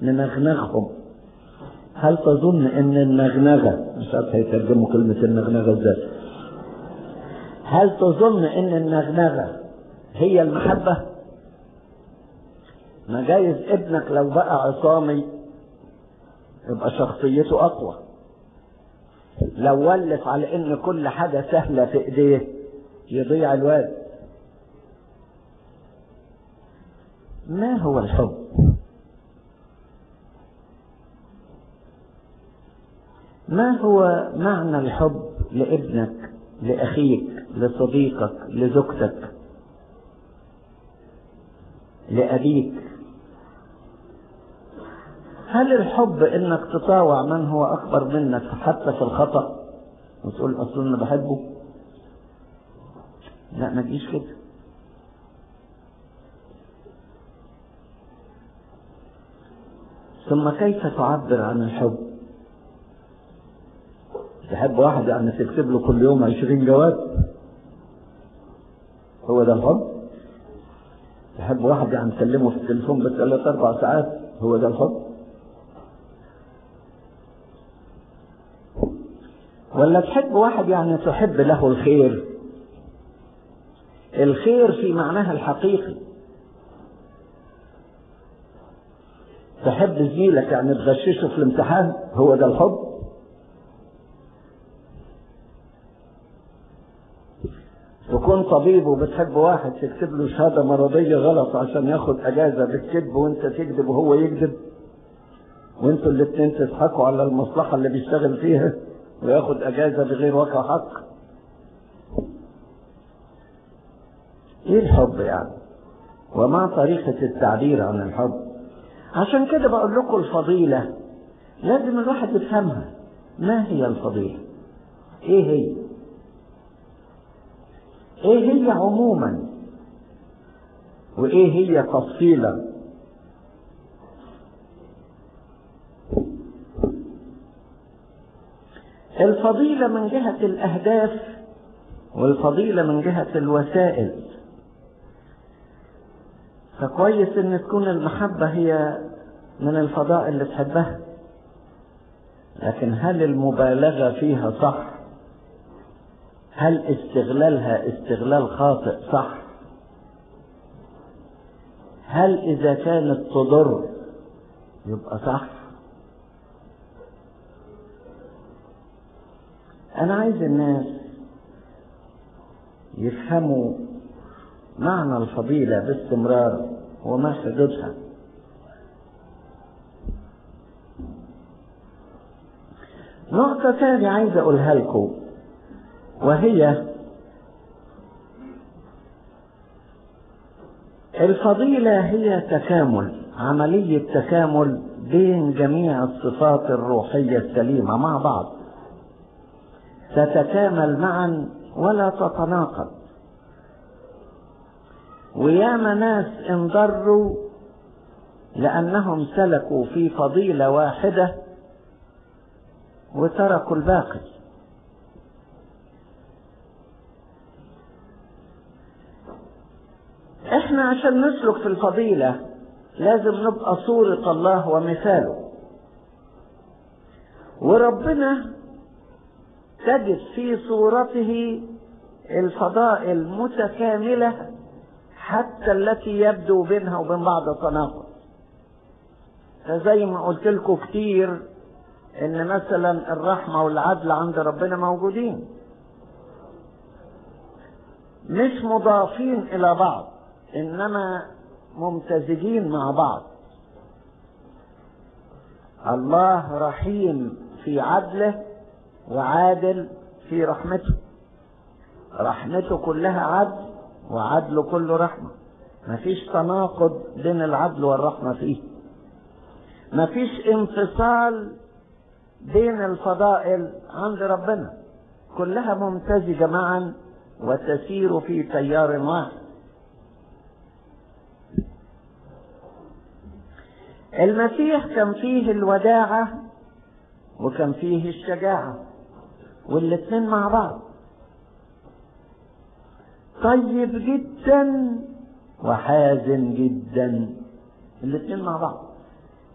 ننغنغهم هل تظن ان النغنغة مش عارف هيترجموا كلمة النغنغة ازاي هل تظن ان النغنغة هي المحبة ما جايز ابنك لو بقى عصامي يبقى شخصيته اقوى لو ولف على ان كل حاجة سهلة في ايديه يضيع الواد ما هو الحب ما هو معنى الحب لابنك لاخيك لصديقك لزوجتك لابيك هل الحب انك تطاوع من هو اكبر منك حتى في الخطا وتقول اصل انا بحبه لا ما تجيش كده ثم كيف تعبر عن الحب تحب واحد يعني تكتب له كل يوم عشرين جواب هو ده الحب تحب واحد يعني تكلمه في التليفون بثلاث اربع ساعات هو ده الحب ولا تحب واحد يعني تحب له الخير الخير في معناها الحقيقي تحب زميلك يعني تغششه في الامتحان هو ده الحب تكون طبيب وبتحب واحد تكتب له شهاده مرضيه غلط عشان ياخد اجازه بالكذب وانت تكذب وهو يكذب وانتوا الاثنين تضحكوا على المصلحه اللي بيشتغل فيها وياخد اجازه بغير وقع حق ايه الحب يعني وما طريقه التعبير عن الحب عشان كده بقول لكم الفضيله لازم الواحد يفهمها ما هي الفضيله ايه هي ايه هي عموما وايه هي تفصيلا الفضيلة من جهة الأهداف والفضيلة من جهة الوسائل فكويس ان تكون المحبة هي من الفضائل اللي تحبها لكن هل المبالغة فيها صح هل استغلالها استغلال خاطئ صح هل اذا كانت تضر يبقى صح انا عايز الناس يفهموا معنى الفضيلة باستمرار وما حدودها نقطة تانية عايز أقولها لكم وهي الفضيلة هي تكامل عملية تكامل بين جميع الصفات الروحية السليمة مع بعض تتكامل معا ولا تتناقض وياما ناس انضروا لأنهم سلكوا في فضيلة واحدة وتركوا الباقي احنا عشان نسلك في الفضيلة لازم نبقى صورة الله ومثاله وربنا تجد في صورته الفضائل متكاملة حتى التي يبدو بينها وبين بعض تناقض فزي ما قلت لكم كتير ان مثلا الرحمة والعدل عند ربنا موجودين مش مضافين الى بعض انما ممتزجين مع بعض الله رحيم في عدله وعادل في رحمته رحمته كلها عدل وعدله كله رحمة مفيش تناقض بين العدل والرحمة فيه مفيش انفصال بين الفضائل عند ربنا كلها ممتزجة معا وتسير في تيار واحد المسيح كان فيه الوداعة وكان فيه الشجاعة والاتنين مع بعض طيب جدا وحازم جدا الاتنين مع بعض